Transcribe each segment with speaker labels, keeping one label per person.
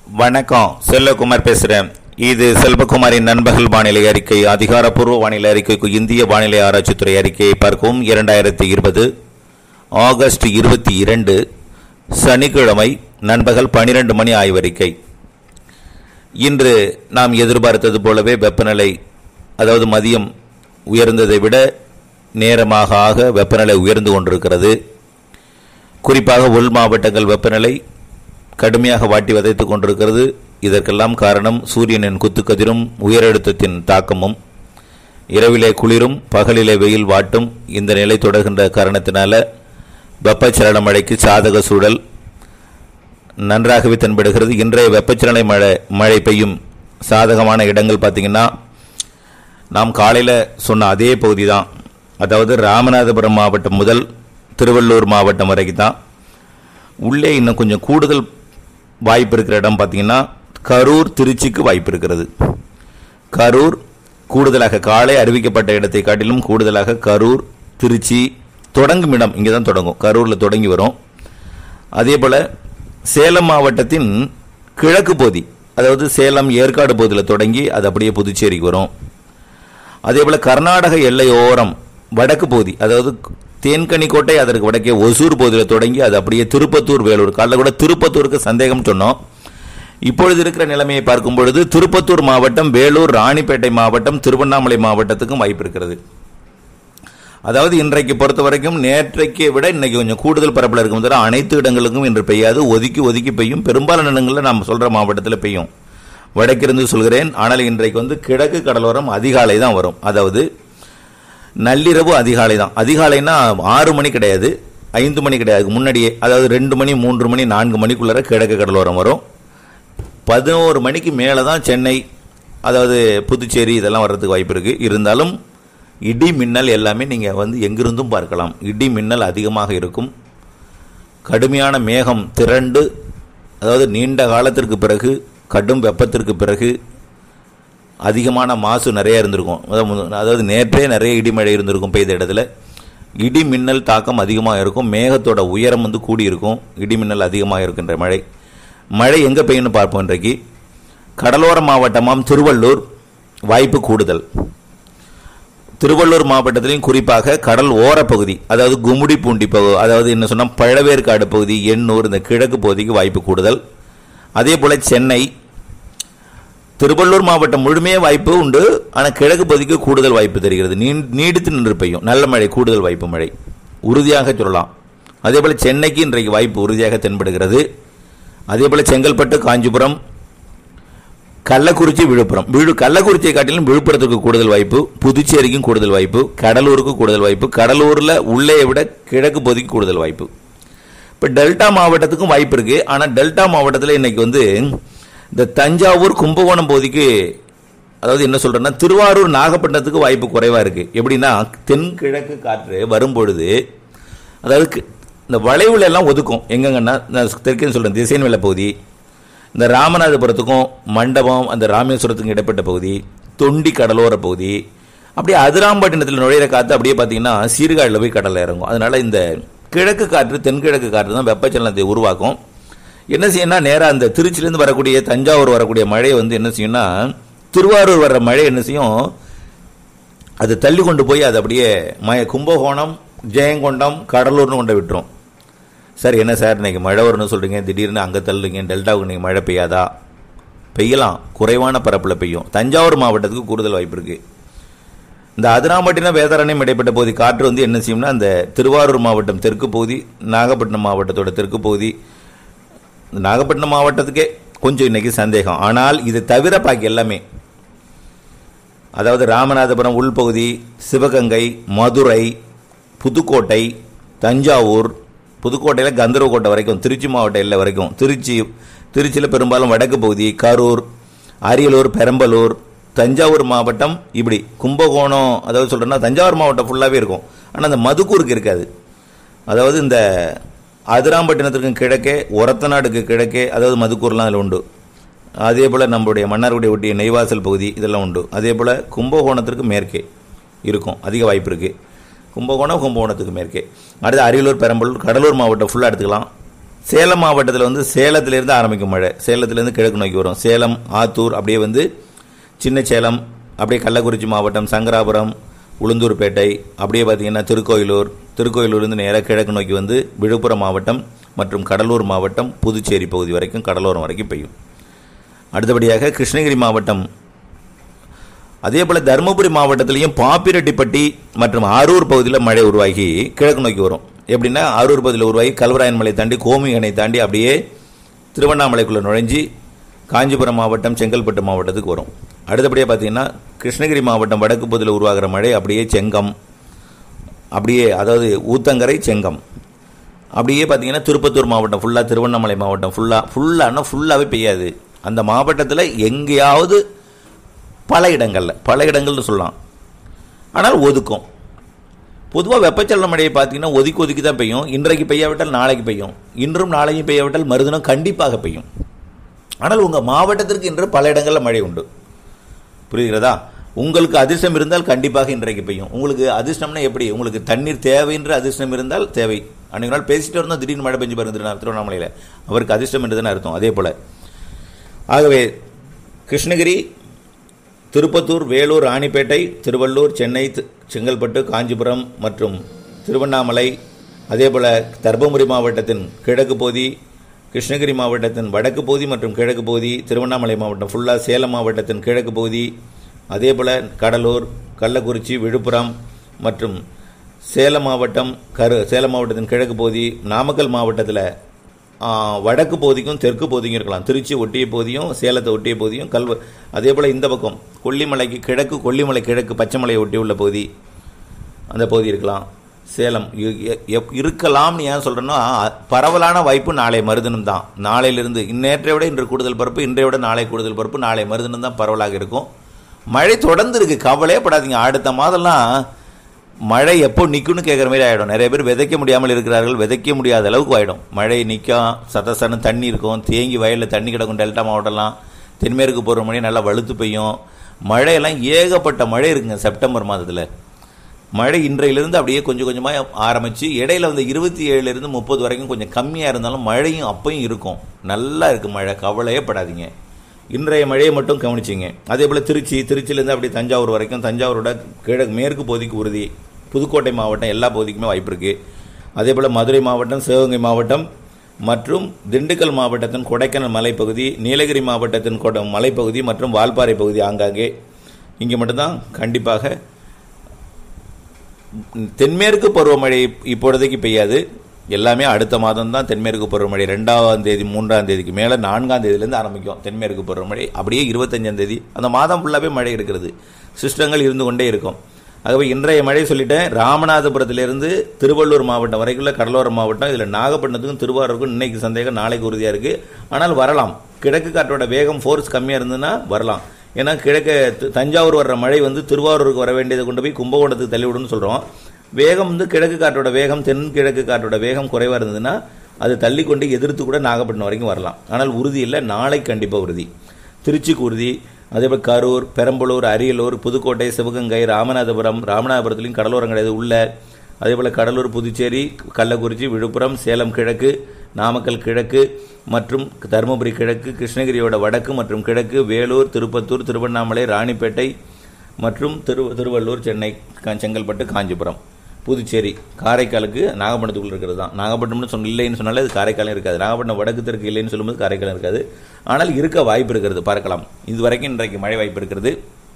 Speaker 1: வணக்கம் செல்வகுமார் பேசுகிறேன் இது செல்வகுமாரின் நண்பகல் வானிலை அறிக்கை அதிகாரப்பூர்வ வானிலை அறிக்கைக்கு இந்திய வானிலை ஆராய்ச்சித்துறை அறிக்கையை பார்க்கவும் இரண்டாயிரத்தி இருபது ஆகஸ்ட் இருபத்தி இரண்டு சனிக்கிழமை நண்பகல் பனிரெண்டு மணி ஆய்வறிக்கை இன்று நாம் எதிர்பார்த்தது போலவே வெப்பநிலை அதாவது மதியம் உயர்ந்ததை விட நேரமாக ஆக வெப்பநிலை உயர்ந்து கொண்டிருக்கிறது குறிப்பாக உள் மாவட்டங்கள் வெப்பநிலை கடுமையாக வாட்டி வதைத்துக் கொண்டிருக்கிறது இதற்கெல்லாம் காரணம் சூரியனின் குத்துக்கதிரும் உயரழுத்தத்தின் தாக்கமும் இரவிலே குளிரும் பகலிலே வெயில் வாட்டும் இந்த நிலை தொடர்கின்ற காரணத்தினால வெப்பச்சலன மழைக்கு சாதக சூழல் நன்றாகவே தென்படுகிறது இன்றைய வெப்பச்சலனை மழை மழை பெய்யும் சாதகமான இடங்கள் பார்த்தீங்கன்னா நாம் காலையில் சொன்ன அதே பகுதி தான் அதாவது ராமநாதபுரம் மாவட்டம் முதல் திருவள்ளூர் மாவட்டம் வரைக்கும் தான் உள்ளே இன்னும் கொஞ்சம் கூடுதல் வாய்ப்பு இருக்கிற இடம் பார்த்தீங்கன்னா கரூர் திருச்சிக்கு வாய்ப்பு இருக்கிறது கரூர் கூடுதலாக காலை அறிவிக்கப்பட்ட இடத்தை காட்டிலும் கூடுதலாக கரூர் திருச்சி தொடங்கும் இடம் இங்கே தான் தொடங்கும் கரூரில் தொடங்கி வரும் அதே போல் சேலம் மாவட்டத்தின் கிழக்கு பகுதி அதாவது சேலம் ஏற்காடு பகுதியில் தொடங்கி அது அப்படியே புதுச்சேரிக்கு வரும் அதே போல் கர்நாடக எல்லையோரம் வடக்கு பகுதி அதாவது தேன்கனிக்கோட்டை அதற்கு வடக்கே ஒசூர் பகுதியில் தொடங்கி அது அப்படியே திருப்பத்தூர் வேலூர் காலைல கூட திருப்பத்தூருக்கு சந்தேகம் சொன்னோம் இப்பொழுது இருக்கிற நிலைமையை பார்க்கும் பொழுது திருப்பத்தூர் மாவட்டம் வேலூர் ராணிப்பேட்டை மாவட்டம் திருவண்ணாமலை மாவட்டத்துக்கும் வாய்ப்பு இருக்கிறது அதாவது இன்றைக்கு பொறுத்த வரைக்கும் நேற்றைக்கு விட இன்னைக்கு கொஞ்சம் கூடுதல் பரப்பில் இருக்கும் தவிர அனைத்து இடங்களுக்கும் இன்று பெய்யாது ஒதுக்கி ஒதுக்கி பெய்யும் பெரும்பாலான இடங்களில் நாம் சொல்ற மாவட்டத்தில் பெய்யும் வடக்கிருந்து சொல்கிறேன் ஆனால் இன்றைக்கு வந்து கிழக்கு கடலோரம் அதிகாலை தான் வரும் அதாவது நள்ளிரவு அதிகாலை தான் அதிகாலைனா ஆறு மணி கிடையாது ஐந்து மணி கிடையாது முன்னாடியே அதாவது ரெண்டு மணி மூன்று மணி நான்கு மணிக்குள்ளார கிழக்கு கடலோரம் வரும் பதினோரு மணிக்கு மேலே தான் சென்னை அதாவது புதுச்சேரி இதெல்லாம் வர்றதுக்கு வாய்ப்பு இருக்குது இருந்தாலும் இடி மின்னல் எல்லாமே நீங்கள் வந்து எங்கிருந்தும் பார்க்கலாம் இடி மின்னல் அதிகமாக இருக்கும் கடுமையான மேகம் திரண்டு அதாவது நீண்ட காலத்திற்கு பிறகு கடும் வெப்பத்திற்கு பிறகு அதிகமான மாசு நிறைய இருந்திருக்கும் அதாவது அதாவது நேற்றே நிறைய இடிமழை இருந்திருக்கும் பெய்த இடத்துல இடி மின்னல் தாக்கம் அதிகமாக இருக்கும் மேகத்தோட உயரம் வந்து கூடியிருக்கும் இடி மின்னல் அதிகமாக இருக்கின்ற மழை மழை எங்கே பெய்யும்னு பார்ப்போம் இன்றைக்கு கடலோர மாவட்டமாம் திருவள்ளூர் வாய்ப்பு கூடுதல் திருவள்ளூர் மாவட்டத்திலையும் குறிப்பாக கடல் ஓரப்பகுதி அதாவது கும்முடி பூண்டி பகுதி அதாவது என்ன சொன்னால் பழவேற்காடு பகுதி எண்ணூர் இந்த கிழக்கு பகுதிக்கு வாய்ப்பு கூடுதல் அதே போல சென்னை திருவள்ளூர் மாவட்டம் முழுமையே வாய்ப்பு உண்டு ஆனால் கிழக்கு பகுதிக்கு கூடுதல் வாய்ப்பு தெரிகிறது நீ- நீடித்து நின்று பெய்யும் நல்ல மழை கூடுதல் வாய்ப்பு மழை உறுதியாக சொல்லலாம் அதே போல சென்னைக்கு இன்றைக்கு வாய்ப்பு உறுதியாக தென்படுகிறது அதே போல செங்கல்பட்டு காஞ்சிபுரம் கள்ளக்குறிச்சி விழுப்புரம் விழு கள்ளக்குறிச்சியை காட்டிலும் விழுப்புரத்துக்கு கூடுதல் வாய்ப்பு புதுச்சேரிக்கும் கூடுதல் வாய்ப்பு கடலூருக்கு கூடுதல் வாய்ப்பு கடலூரில் உள்ளே விட கிழக்கு பகுதிக்கு கூடுதல் வாய்ப்பு இப்போ டெல்டா மாவட்டத்துக்கும் வாய்ப்பு இருக்கு ஆனால் டெல்டா மாவட்டத்தில் இன்னைக்கு வந்து இந்த தஞ்சாவூர் கும்பகோணம் பகுதிக்கு அதாவது என்ன சொல்றேன்னா திருவாரூர் நாகப்பட்டினத்துக்கு வாய்ப்பு குறைவா இருக்கு எப்படின்னா தென்கிழக்கு காற்று வரும்பொழுது அதாவது கு- இந்த வளைவுல எல்லாம் ஒதுக்கும் எங்கங்கன்னா நான் தெற்கே சொல்றேன் திசையன் பகுதி இந்த ராமநாதபுரத்துக்கும் மண்டபம் அந்த ராமேஸ்வரத்துக்கும் இடைப்பட்ட பகுதி தொண்டி கடலோர பகுதி அப்படியே அதிராம்பட்டினத்தில் நுழையிற காற்று அப்படியே பார்த்தீங்கன்னா சீர்காழியில் போய் கடலில் இறங்கும் அதனால இந்த கிழக்கு காற்று தென்கிழக்கு காற்று தான் வெப்பச்சலனத்தை உருவாக்கும் என்ன செய்யணும்னா நேராக அந்த திருச்சியிலேருந்து வரக்கூடிய தஞ்சாவூர் வரக்கூடிய மழை வந்து என்ன செய்யும்னா திருவாரூர் வர்ற மழை என்ன செய்யும் அது தள்ளி கொண்டு போய் அது அப்படியே மய கும்பகோணம் ஜெயங்கொண்டம் கடலூர்னு கொண்டு விட்டுரும் சார் என்ன சார் இன்னைக்கு மழை வரும்னு சொல்றீங்க திடீர்னு அங்கே தள்ளுறீங்க டெல்டாவுக்கு நீங்கள் மழை பெய்யாதா பெய்யலாம் குறைவான பரப்பில் பெய்யும் தஞ்சாவூர் மாவட்டத்துக்கு கூடுதல் வாய்ப்பு இருக்கு இந்த அதிராம்பட்டினம் வேதாரண்யம் இடைப்பட்ட பகுதி காற்று வந்து என்ன செய்யும்னா அந்த திருவாரூர் மாவட்டம் தெற்கு பகுதி நாகப்பட்டினம் மாவட்டத்தோட தெற்கு பகுதி இந்த நாகப்பட்டினம் மாவட்டத்துக்கே கொஞ்சம் இன்னைக்கு சந்தேகம் ஆனால் இது தவிர பாக்கி எல்லாமே அதாவது ராமநாதபுரம் உள்பகுதி சிவகங்கை மதுரை புதுக்கோட்டை தஞ்சாவூர் புதுக்கோட்டையில் கந்தர்வக்கோட்டை வரைக்கும் திருச்சி மாவட்ட எல்லை வரைக்கும் திருச்சி திருச்சியில் பெரும்பாலும் வடக்கு பகுதி கரூர் அரியலூர் பெரம்பலூர் தஞ்சாவூர் மாவட்டம் இப்படி கும்பகோணம் அதாவது சொல்கிறேன்னா தஞ்சாவூர் மாவட்டம் ஃபுல்லாகவே இருக்கும் ஆனால் அந்த மதுக்கூருக்கு இருக்காது அதாவது இந்த அதிராம்பட்டினத்திற்கு கிழக்கே ஒரத்தநாடுக்கு கிழக்கே அதாவது மதுக்கூர்லாம் அதில் உண்டு அதே போல் நம்மளுடைய மன்னார்குடி ஒட்டிய நெய்வாசல் பகுதி இதெல்லாம் உண்டு அதே போல் கும்பகோணத்திற்கு மேற்கே இருக்கும் அதிக வாய்ப்பு இருக்குது கும்பகோணம் கும்பகோணத்துக்கு மேற்கே அடுத்து அரியலூர் பெரம்பலூர் கடலூர் மாவட்டம் ஃபுல்லாக எடுத்துக்கலாம் சேலம் மாவட்டத்தில் வந்து சேலத்திலிருந்து ஆரம்பிக்கும் மழை சேலத்திலேருந்து கிழக்கு நோக்கி வரும் சேலம் ஆத்தூர் அப்படியே வந்து சின்ன சேலம் அப்படியே கள்ளக்குறிச்சி மாவட்டம் சங்கராபுரம் உளுந்தூர்பேட்டை அப்படியே பார்த்தீங்கன்னா திருக்கோயிலூர் திருக்கோயிலூர்லேருந்து நேராக கிழக்கு நோக்கி வந்து விழுப்புரம் மாவட்டம் மற்றும் கடலூர் மாவட்டம் புதுச்சேரி பகுதி வரைக்கும் கடலோரம் வரைக்கும் பெய்யும் அடுத்தபடியாக கிருஷ்ணகிரி மாவட்டம் அதே போல் தருமபுரி மாவட்டத்திலையும் பாப்பிரெட்டிப்பட்டி மற்றும் அரூர் பகுதியில் மழை உருவாகி கிழக்கு நோக்கி வரும் எப்படின்னா அரூர் பகுதியில் உருவாகி கல்வராயன் மலை தாண்டி கோமி அணை தாண்டி அப்படியே திருவண்ணாமலைக்குள்ளே நுழைஞ்சி காஞ்சிபுரம் மாவட்டம் செங்கல்பட்டு மாவட்டத்துக்கு வரும் அடுத்தபடியாக பார்த்தீங்கன்னா கிருஷ்ணகிரி மாவட்டம் வடக்கு பகுதியில் உருவாகிற மழை அப்படியே செங்கம் அப்படியே அதாவது ஊத்தங்கரை செங்கம் அப்படியே பார்த்தீங்கன்னா திருப்பத்தூர் மாவட்டம் ஃபுல்லாக திருவண்ணாமலை மாவட்டம் ஃபுல்லாக ஃபுல்லானா ஃபுல்லாகவே பெய்யாது அந்த மாவட்டத்தில் எங்கேயாவது பல இடங்களில் பல இடங்கள்னு சொல்லலாம் ஆனால் ஒதுக்கும் பொதுவாக வெப்பச்சலன மழையை பார்த்தீங்கன்னா ஒதுக்கி ஒதுக்கி தான் பெய்யும் இன்றைக்கு பெய்யாவிட்டால் நாளைக்கு பெய்யும் இன்றும் நாளையும் பெய்யாவிட்டால் மறுதினம் கண்டிப்பாக பெய்யும் ஆனால் உங்கள் மாவட்டத்திற்கு இன்று பல இடங்களில் மழை உண்டு புரிகிறதா உங்களுக்கு அதிர்ஷ்டம் இருந்தால் கண்டிப்பாக இன்றைக்கு பெய்யும் உங்களுக்கு அதிர்ஷ்டம்னா எப்படி உங்களுக்கு தண்ணீர் தேவைன்ற அதிர்ஷ்டம் இருந்தால் தேவை அன்றைக்கு நாள் பேசிட்டு இருந்தோம் திடீர்னு மழை பெஞ்சு பாருங்க திருவண்ணா- திருவண்ணாமலையில் அவருக்கு அதிர்ஷ்டம் என்றுதானே அர்த்தம் அதே போல் ஆகவே கிருஷ்ணகிரி திருப்பத்தூர் வேலூர் ராணிப்பேட்டை திருவள்ளூர் சென்னை தி- செங்கல்பட்டு காஞ்சிபுரம் மற்றும் திருவண்ணாமலை அதேபோல் தர்மபுரி மாவட்டத்தின் கிழக்கு பகுதி கிருஷ்ணகிரி மாவட்டத்தின் வடக்கு பகுதி மற்றும் கிழக்கு பகுதி திருவண்ணாமலை மாவட்டம் ஃபுல்லாக சேலம் மாவட்டத்தின் கிழக்கு பகுதி அதேபோல் கடலூர் கள்ளக்குறிச்சி விழுப்புரம் மற்றும் சேலம் மாவட்டம் கரு சேலம் மாவட்டத்தின் கிழக்கு பகுதி நாமக்கல் மாவட்டத்தில் ஆ, வடக்கு பகுதிக்கும் தெற்கு பகுதிக்கும் இருக்கலாம் திருச்சி ஒட்டிய பகுதியும் சேலத்தை ஒட்டிய பகுதியும் கல்வ அதே போல் இந்த பக்கம் கொல்லிமலைக்கு கிழக்கு கொல்லிமலை கிழக்கு பச்சைமலையை ஒட்டியுள்ள பகுதி அந்த பகுதி இருக்கலாம் சேலம் இ- எ- எப்- இருக்கலாம்னு ஏன் சொல்கிறேன்னா பரவலான வாய்ப்பு நாளை மருதனம் தான் நாளையிலிருந்து நேற்றை விட இன்று கூடுதல் பரப்பு இன்றைய விட நாளை கூடுதல் பரப்பு நாளை மருதனம் தான் பரவலாக இருக்கும் மழை தொடர்ந்து இருக்கு கவலையே படாதீங்க அடுத்த மாதம்லாம் மழை எப்போ நிற்கும்னு கேட்குற மாதிரி ஆகிடும் நிறைய பேர் விதைக்க முடியாமல் இருக்கிறார்கள் விதைக்க முடியாத அளவுக்கு ஆகிடும் மழை நிற்கும் சதசன தண்ணி இருக்கும் தேங்கி வயலில் தண்ணி கிடக்கும் டெல்டா மாவட்டம்லாம் தென்மேற்கு போகிற மணி நல்லா வலுத்து பெய்யும் மழையெல்லாம் ஏகப்பட்ட மழை இருக்குங்க செப்டம்பர் மாதத்தில் மழை இன்றையிலிருந்து அப்படியே கொஞ்சம் கொஞ்சமாக ஆரம்பித்து இடையில வந்து இருபத்தி ஏழுலேருந்து முப்பது வரைக்கும் கொஞ்சம் கம்மியாக இருந்தாலும் மழையும் அப்பையும் இருக்கும் நல்லா இருக்குது மழை கவலையே படாதீங்க இன்றைய மழையை மட்டும் கவனிச்சிங்க அதே போல் திருச்சி திருச்சியிலேருந்து அப்படி தஞ்சாவூர் வரைக்கும் தஞ்சாவூரோட கிழக்கு மேற்கு பகுதிக்கு உறுதி புதுக்கோட்டை மாவட்டம் எல்லா பகுதிக்குமே வாய்ப்பு இருக்குது அதே போல் மதுரை மாவட்டம் சிவகங்கை மாவட்டம் மற்றும் திண்டுக்கல் மாவட்டத்தின் கொடைக்கானல் மலைப்பகுதி நீலகிரி மாவட்டத்தின் கொட மலைப்பகுதி மற்றும் வால்பாறை பகுதி ஆங்காங்கே இங்கே மட்டும்தான் கண்டிப்பாக தென்மேற்கு பருவமழை இப்பொழுதைக்கு பெய்யாது எல்லாமே அடுத்த மாதம் தான் தென்மேற்கு பருவமழை ரெண்டாம் தேதி மூன்றாம் தேதிக்கு மேலே நான்காம் தேதியிலேருந்து ஆரம்பிக்கும் தென்மேற்கு பருவமழை அப்படியே இருபத்தஞ்சாம் தேதி அந்த மாதம் ஃபுல்லாகவே மழை இருக்கிறது சிஸ்டங்கள் இருந்து கொண்டே இருக்கும் ஆகவே இன்றைய மழை சொல்லிட்டேன் ராமநாதபுரத்திலிருந்து திருவள்ளூர் மாவட்டம் வரைக்குள்ள கடலோர மாவட்டம் இதில் நாகப்பட்டினத்துக்கும் திருவாரூருக்கும் இன்னைக்கு சந்தேகம் நாளைக்கு உறுதியாக இருக்குது ஆனால் வரலாம் கிழக்கு காற்றோட வேகம் ஃபோர்ஸ் கம்மியாக இருந்ததுன்னா வரலாம் ஏன்னா கிழக்கு த- தஞ்சாவூர் வர்ற மழை வந்து திருவாரூருக்கு வர வேண்டியதை கொண்டு போய் கும்பகோணத்துக்கு தள்ளிவிடுன்னு சொல்கிறோம் வேகம் வந்து கிழக்கு காற்றோட வேகம் தென்கிழக்கு காற்றோட வேகம் குறைவாக இருந்ததுன்னா அது தள்ளி கொண்டு எதிர்த்து கூட நாகப்பட்டினம் வரைக்கும் வரலாம் ஆனால் உறுதி இல்லை நாளை கண்டிப்பாக உறுதி திருச்சிக்கு உறுதி அதேபோல் கரூர் பெரம்பலூர் அரியலூர் புதுக்கோட்டை சிவகங்கை ராமநாதபுரம் ராமநாதபுரத்துலையும் கடலோரம் கிடையாது உள்ள அதேபோல் கடலூர் புதுச்சேரி கள்ளக்குறிச்சி விழுப்புரம் சேலம் கிழக்கு நாமக்கல் கிழக்கு மற்றும் தருமபுரி கிழக்கு கிருஷ்ணகிரியோட வடக்கு மற்றும் கிழக்கு வேலூர் திருப்பத்தூர் திருவண்ணாமலை ராணிப்பேட்டை மற்றும் திரு திருவள்ளூர் சென்னை கா- செங்கல்பட்டு காஞ்சிபுரம் புதுச்சேரி காரைக்காலுக்கு நாகப்பட்டினத்துக்குள்ள இருக்கிறது தான் நாகப்பட்டினம்னு சொன்ன இல்லைன்னு சொன்னாலே அது காரைக்காலம் இருக்காது நாகப்பட்டினம் வடக்கு தெற்கு இல்லைன்னு சொல்லும்போது காரைக்காலம் இருக்காது ஆனால் இருக்க வாய்ப்பு இருக்கிறது பார்க்கலாம் இது வரைக்கும் இன்றைக்கு மழை வாய்ப்பு இருக்கிறது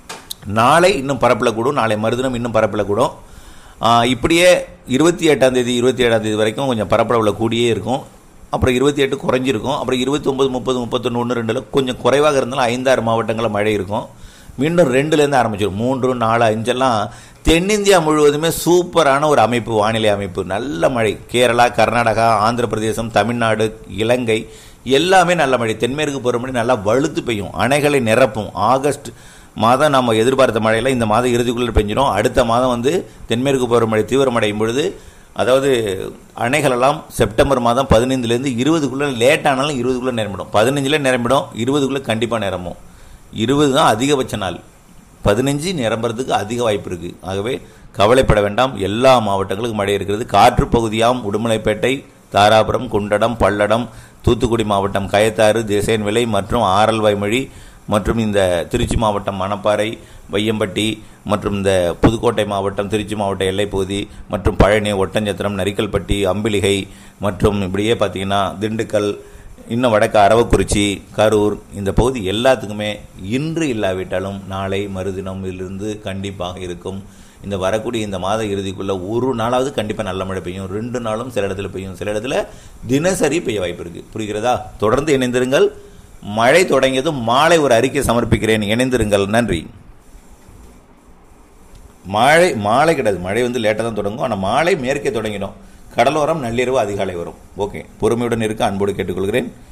Speaker 1: நாளை இன்னும் பரப்பில் கூடும் நாளை மறுதினம் இன்னும் பரப்பில் கூடும் ஆ, இப்படியே இருபத்தி எட்டாம் தேதி இருபத்தி ஏழாம் தேதி வரைக்கும் கொஞ்சம் பரப்பளவில் கூடியே இருக்கும் அப்புறம் இருபத்தி எட்டு குறைஞ்சிருக்கும் அப்புறம் இருபத்தி ஒன்பது முப்பது முப்பத்தொன்று ஒன்று ரெண்டில் கொஞ்சம் குறைவாக இருந்தாலும் ஐந்தாறு மாவட்டங்களில் மழை இருக்கும் மீண்டும் ரெண்டுலேருந்து ஆரம்பிச்சிடும் மூன்று நாலு அஞ்செல்லாம் தென்னிந்தியா முழுவதுமே சூப்பரான ஒரு அமைப்பு வானிலை அமைப்பு நல்ல மழை கேரளா கர்நாடகா ஆந்திர பிரதேசம் தமிழ்நாடு இலங்கை எல்லாமே நல்ல மழை தென்மேற்கு பருவமழை நல்லா வலுத்து பெய்யும் அணைகளை நிரப்பும் ஆகஸ்ட் மாதம் நம்ம எதிர்பார்த்த மழையெல்லாம் இந்த மாதம் இறுதிக்குள்ளே பெஞ்சிடும் அடுத்த மாதம் வந்து தென்மேற்கு பருவமழை தீவிரமடையும் பொழுது அதாவது அணைகளெல்லாம் செப்டம்பர் மாதம் பதினைந்துலேருந்து இருபதுக்குள்ளே லேட் ஆனாலும் இருபதுக்குள்ளே நிரம்பிடும் பதினஞ்சில் நிரம்பிடும் இருபதுக்குள்ளே கண்டிப்பாக நிரம்பும் இருபது தான் அதிகபட்ச நாள் பதினஞ்சு நிரம்புறதுக்கு அதிக வாய்ப்பு இருக்குது ஆகவே கவலைப்பட வேண்டாம் எல்லா மாவட்டங்களுக்கும் மழை இருக்கிறது காற்று பகுதியாம் உடுமலைப்பேட்டை தாராபுரம் குண்டடம் பல்லடம் தூத்துக்குடி மாவட்டம் கயத்தாறு திசையன்விலை மற்றும் ஆரல்வாய்மொழி மற்றும் இந்த திருச்சி மாவட்டம் மணப்பாறை வையம்பட்டி மற்றும் இந்த புதுக்கோட்டை மாவட்டம் திருச்சி மாவட்ட எல்லைப்பகுதி மற்றும் பழனி ஒட்டஞ்சத்திரம் நரிக்கல்பட்டி அம்பிலிகை மற்றும் இப்படியே பார்த்தீங்கன்னா திண்டுக்கல் இன்னும் வடக்கு அரவக்குறிச்சி கரூர் இந்த பகுதி எல்லாத்துக்குமே இன்று இல்லாவிட்டாலும் நாளை மறுதினம் இருந்து கண்டிப்பாக இருக்கும் இந்த வரக்கூடிய இந்த மாத இறுதிக்குள்ள ஒரு நாளாவது கண்டிப்பாக நல்ல மழை பெய்யும் ரெண்டு நாளும் சில இடத்துல பெய்யும் சில இடத்துல தினசரி பெய்ய வாய்ப்பு இருக்கு புரிகிறதா தொடர்ந்து இணைந்திருங்கள் மழை தொடங்கியதும் மாலை ஒரு அறிக்கை சமர்ப்பிக்கிறேன் இணைந்திருங்கள் நன்றி மழை மாலை கிடையாது மழை வந்து லேட்டாக தான் தொடங்கும் ஆனால் மாலை மேற்கே தொடங்கிடும் கடலோரம் நள்ளிரவு அதிகாலை வரும் ஓகே பொறுமையுடன் இருக்க அன்போடு கேட்டுக்கொள்கிறேன்